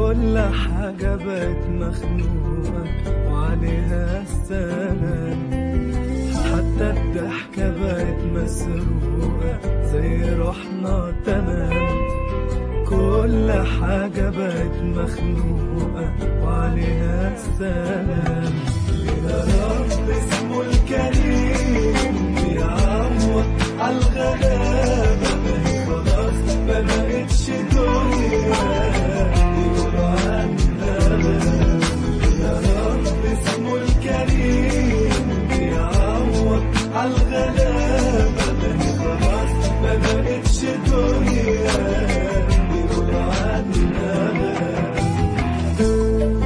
كل حاجة بقت مخنوقة وعليها السلام حتى الضحكة بقت مسروقة زي روحنا تمام كل حاجة بقت مخنوقة وعليها السلام يا رب اسمه الكريم بيعوض عالغلابة ما هي خلاص ما بقتش دنيا يقولوا عنها غاب. يا رب اسمه الكريم بيعوض عالغلابة ما هي خلاص ما بقتش دنيا يقولوا عنها غاب.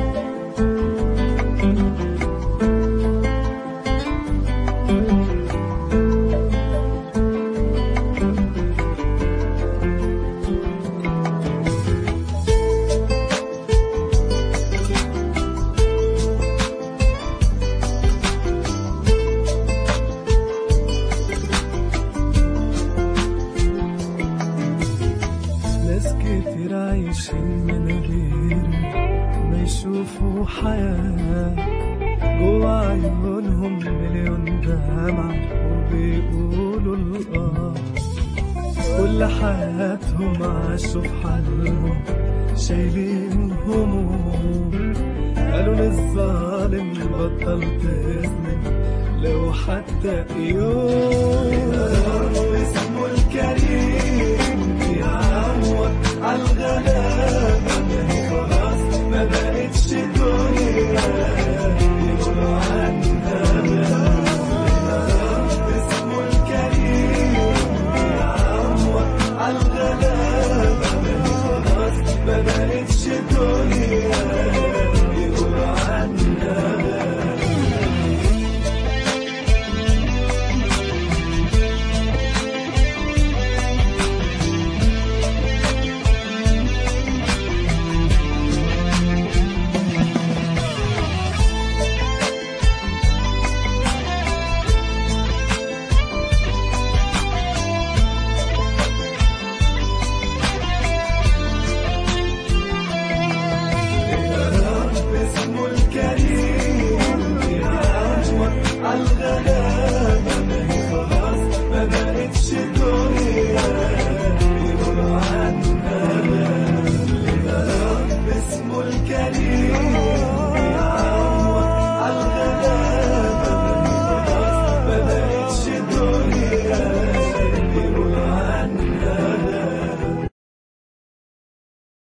ناس كتير عايشين من غير ما يشوفوا حياة جوا عيونهم مليون دمعة وبيقولوا الآه كل حياتهم عاشوا في حالهم شايلين هموم قالوا للظالم بطل تظلم لو حتى يوم